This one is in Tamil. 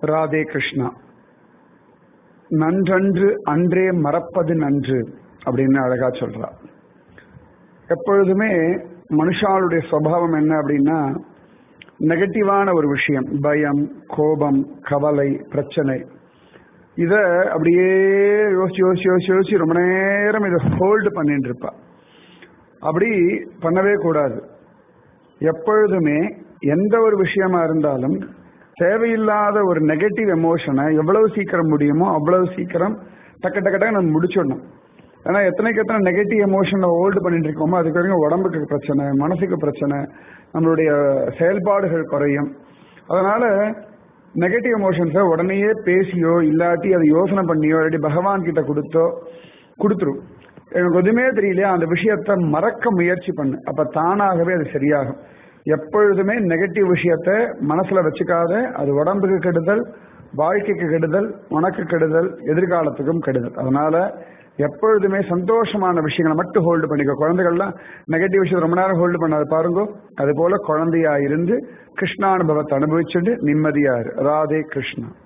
ராதே கிருஷ்ணா நன்றன்று அன்றே மறப்பது நன்று அப்படின்னு அழகா சொல்றா எப்பொழுதுமே மனுஷாளுடைய சுவாவம் என்ன அப்படின்னா நெகட்டிவான ஒரு விஷயம் பயம் கோபம் கவலை பிரச்சனை இத அப்படியே யோசிச்சு யோசிச்சு யோசிச்சு யோசிச்சு ரொம்ப நேரம் இதை ஹோல்டு பண்ணிட்டு இருப்பா அப்படி பண்ணவே கூடாது எப்பொழுதுமே எந்த ஒரு விஷயமா இருந்தாலும் தேவையில்லாத ஒரு நெகட்டிவ் எமோஷனை எவ்வளவு சீக்கிரம் முடியுமோ அவ்வளவு சீக்கிரம் டக்கு டக்கு டக்கு நம்ம முடிச்சிடணும் ஏன்னா எத்தனைக்கு எத்தனை நெகட்டிவ் எமோஷனை ஹோல்டு பண்ணிட்டு இருக்கோமோ அதுக்கு வரைக்கும் உடம்புக்கு பிரச்சனை மனசுக்கு பிரச்சனை நம்மளுடைய செயல்பாடுகள் குறையும் அதனால நெகட்டிவ் எமோஷன்ஸை உடனேயே பேசியோ இல்லாட்டி அதை யோசனை பண்ணியோ இல்லாட்டி பகவான் கிட்ட கொடுத்தோ கொடுத்துரும் எனக்கு எதுவுமே தெரியலையா அந்த விஷயத்த மறக்க முயற்சி பண்ணு அப்ப தானாகவே அது சரியாகும் எப்பொழுதுமே நெகட்டிவ் விஷயத்த மனசுல வச்சுக்காத அது உடம்புக்கு கெடுதல் வாழ்க்கைக்கு கெடுதல் உனக்கு கெடுதல் எதிர்காலத்துக்கும் கெடுதல் அதனால எப்பொழுதுமே சந்தோஷமான விஷயங்களை மட்டும் ஹோல்டு பண்ணிக்கோ குழந்தைகள்லாம் நெகட்டிவ் விஷயத்தை ரொம்ப நேரம் ஹோல்டு பண்ணாது பாருங்க அது போல குழந்தையா இருந்து கிருஷ்ணானுபவத்தை அனுபவிச்சுட்டு நிம்மதியா இரு ராதே கிருஷ்ணா